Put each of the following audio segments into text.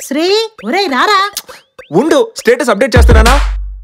శ్రీ ఒరేయ్ రారా ఉండు స్టేటస్ అప్డేట్ చేస్తున్నానా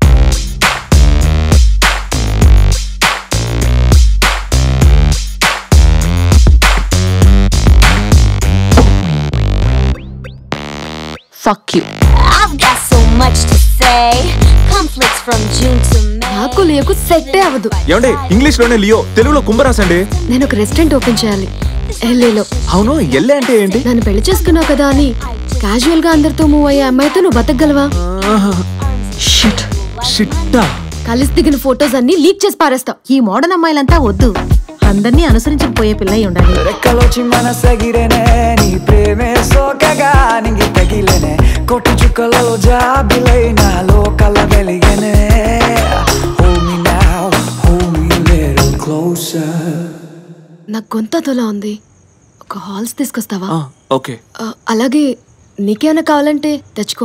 fuck you I've got so much to say. Conflicts from June to May. నాకు లియోకు సెట్టే అవ్వదు ఏమండి ఇంగ్లీష్ లోనే లియో తెలుగులో కుంభరాసండి నేను ఒక రెస్టారెంట్ ఓపెన్ చేయాలి ఎల్ఏలో అవును ఎల్లే అంటే ఏంటి నన్ను పెళ్లి చేసుకున్నావు కదా అని క్యాజువల్ గా అందరితో మూవ్ అయ్యే అమ్మాయితో నువ్వు బతకగలవా షిట్ షిట్టా కలిసి దిగిన ఫొటోస్ అన్ని లీక్ చేసి పారేస్తావు ఈ మోడర్న్ అమ్మాయిలంతా వద్దు అందరినీ అనుసరించకపోయే పిల్ల అయి ఉండాలి రెక్కలోచి మనసగిరేనే నీ ప్రేమే సోకగా నింగి తగిలేనే కొట్టి చుక్కలలో జాబిలై నాలో కల వెలిగనే Hold me now, hold me a little closer నాకు గొంత తోలా ఉంది ఒక హాల్స్ తీసుకొస్తావా ఓకే ఆ, అలాగే నీకేమైనా కావాలంటే తెచ్చుకో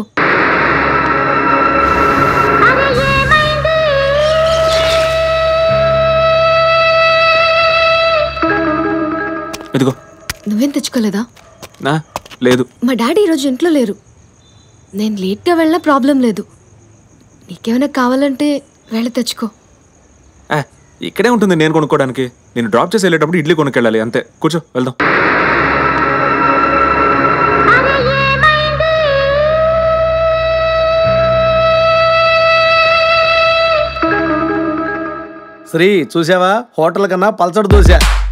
ఇదిగో నువ్వేం తెచ్చుకోలేదా నా లేదు మా డాడీ ఈరోజు ఇంట్లో లేరు నేను లేట్గా వెళ్ళినా ప్రాబ్లం లేదు నీకేమైనా కావాలంటే వెళ్ళి తెచ్చుకో ఆ, ఇక్కడే ఉంటుంది నేను కొనుక్కోవడానికి నేను డ్రాప్ చేసి వెళ్ళేటప్పుడు ఇడ్లీ కొనుక్కెళ్ళాలి అంతే కూర్చో వెళ్దాం శ్రీ చూసావా హోటల్ కన్నా పల్చడి దోశ